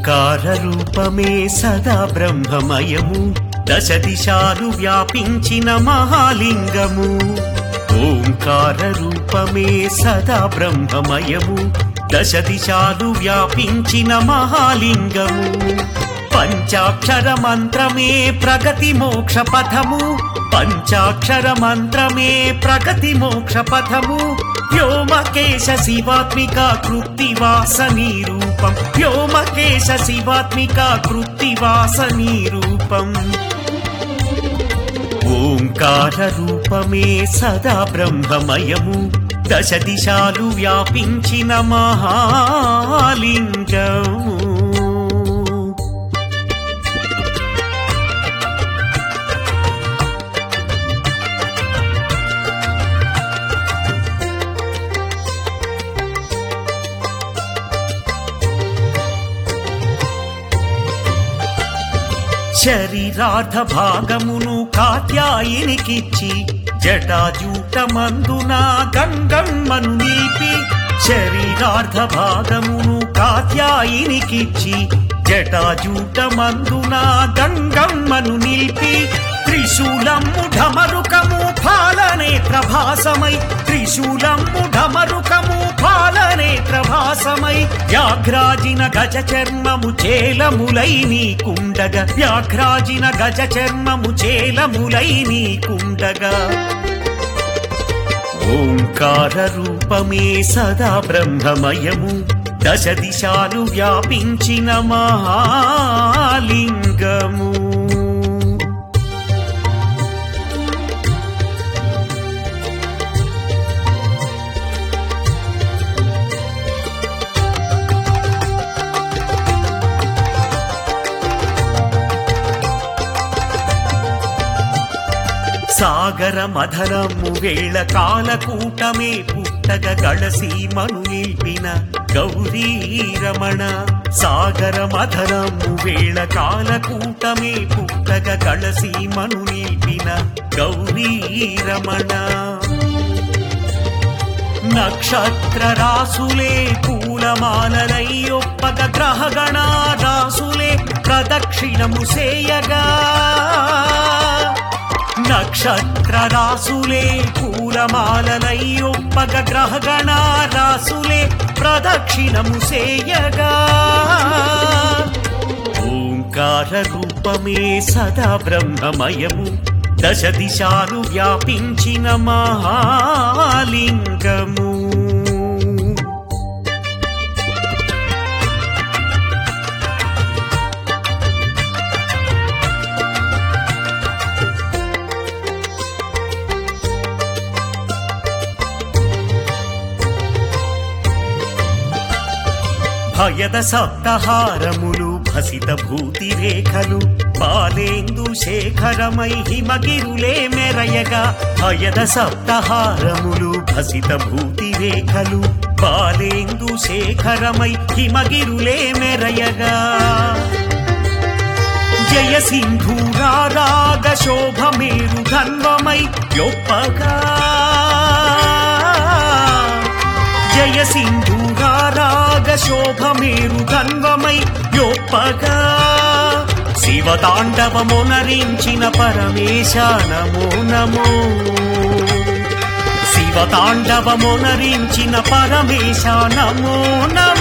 ఓంకార రూపమే సదా బ్రహ్మమయము దశ దిశాలు వ్యాపించిన మహాలింగము ఓంకార రూపమే సదా బ్రహ్మమయము దశ దిశాలు వ్యాపించిన మహాలింగము పంచాక్షర మంత్రమే ప్రగతి మోక్ష పథము పంచాక్షర మంత్రమే ప్రగతి మోక్ష పథము వ్యోమకేశ శివాత్మిక కృత్తివాసనీ రూపం వ్యోమకేశ శివాత్మిక కృత్తివాసనీ రూపం ఓంకార రూపమే సదా బ్రహ్మమయము దశ దిశాలు వ్యాపించిన మహాలింగము శరీరార్థ భాగమును కాత్యాయినికిచ్చి జటాజూటమందున గంగమ్మను నిలిపి శరీరార్థ భాగమును కాత్యాయినికిచ్చి జటాజూటమందున గంగమ్మను నిలిపి త్రిశూలము ఢమరుకము పాలనే ప్రభాసమై త్రిశూలము ఢమరుకము పాలనే ప్రభాసమై వ్యాఘ్రాజిన గజ చర్మము చేలములై నీకుండగా వ్యాఘ్రాజిన గజ చర్మము చేలములై నీకుండగా ఓంకార రూపమే సదా బ్రహ్మమయము దశ దిశాలు వ్యాపించిన మహాలింగము సాగర మధరము వేళ కాలకూటమే పుట్టగ గళసీమను నిల్పిన గౌరీ రమణ సాగర మధరము వేళ కాలకూటమే పుట్టగ గళసీమను నిల్పిన గౌరీ రమణ నక్షత్ర రాసులే పూలమాలలై ఒప్పగ గ్రహగణ రాసులే ప్రదక్షిణము సేయగా నక్షత్ర రాసులే పూలమాలలై ఒప్పగ గ్రహగణ రాసులే ప్రదక్షిణము సేయగా ఓంకార రూపమే సదా బ్రహ్మమయము దశ దిశాలు వ్యాపించిన మహాలింగము భయద సప్తహారములు భసిత భూతి రేఖలు బాలేందు శేఖరమై హిమగిరులే మెరయగా భయద సప్తహారములు భసిత భూతి రేఖలు బాలేందు శేఖరమై హిమగిరులే మెరయగా జయ సింధూరారాగ శోభమేరు ధన్వమై యొప్పగా జయ సింధూరారాగ శోభమేరు ధన్వమై యొప్పగా శివతాండవమునరించిన పరమేశ నమో నమో శివతాండవమునరించిన పరమేశ నమో నమో